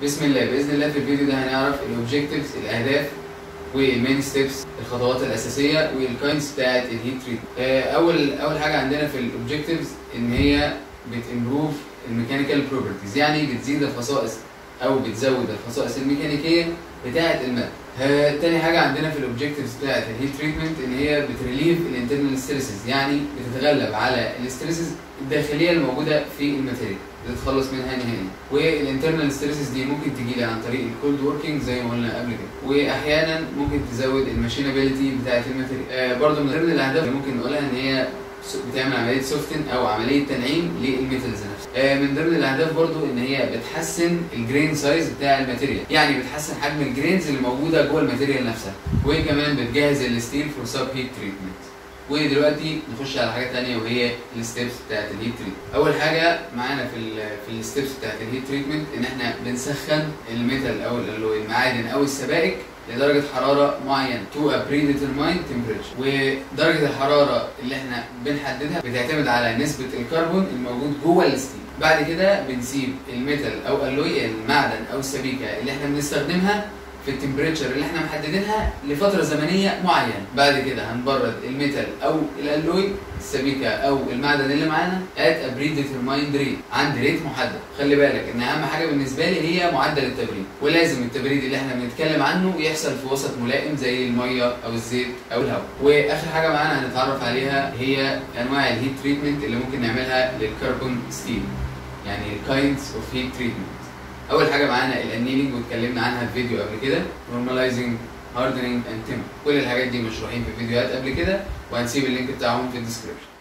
بسم الله باذن الله في الفيديو ده هنعرف الاوبجكتيفز الاهداف والمين ستيبس الخطوات الاساسيه والكاينز بتاعت الهيت تريت اول اول حاجه عندنا في الاوبجكتيفز ان هي بتمبروف الميكانيكال بروبرتيز يعني بتزيد الخصائص او بتزود الخصائص الميكانيكيه بتاعه الماده آه، تاني حاجه عندنا في الاوبجكتيفز بتاعه الهيت تريتمنت ان هي بتريليف الانترنال ستريسز يعني بتتغلب على الاستريسز الداخليه الموجوده في الماتيريال بتتخلص منها نهائيا والانترنال ستريسز دي ممكن تجي لي عن طريق الكولد وركينج زي ما قلنا قبل كده واحيانا ممكن تزود الماشينابيلتي بتاعه الماتيريال آه برضه من ضمن الاهداف اللي ممكن نقولها ان هي بتعمل عمليه سوفتن او عمليه تنعيم للميتالز نفسها آه من ضمن الاهداف برضو ان هي بتحسن الجرين سايز بتاع الماتيريال يعني بتحسن حجم الجرينز اللي موجوده جوه الماتيريال نفسها وكمان بتجهز الستيل فور سب هيت تريتمنت ودلوقتي نخش على حاجه ثانيه وهي الستبس بتاعت الهيت تريتمنت اول حاجه معانا في ال في الستبس بتاعت الهيت تريتمنت ان احنا بنسخن الميتال او المعادن او السبائك لدرجه حراره معينه تو ا بري ديترمايند تمبريتشر ودرجه الحراره اللي احنا بنحددها بتعتمد على نسبه الكربون الموجود جوه الستيل بعد كده بنسيب الميتال او الوي المعدن او السبيكه اللي احنا بنستخدمها في التمبريتشر اللي احنا محددينها لفتره زمنيه معينه بعد كده هنبرد الميتال او الالوي السبيكه او المعدن اللي معانا ات ا بري ديترمايند ريت عند ريت محدد خلي بالك ان اهم حاجه بالنسبه لي هي معدل التبريد ولازم التبريد اللي احنا بنتكلم عنه يحصل في وسط ملائم زي الميه او الزيت او الهواء واخر حاجه معانا هنتعرف عليها هي انواع الهيت تريتمنت اللي ممكن نعملها للكربون ستيل يعني الكايندز اوف هيت تريتمنت اول حاجه معانا الانيلينج واتكلمنا عنها في فيديو قبل كده نورماليزنج هاردنينج اند تيمر كل الحاجات دي مشروحين في فيديوهات قبل كده وهنسيب اللينك بتاعهم في الديسكربشن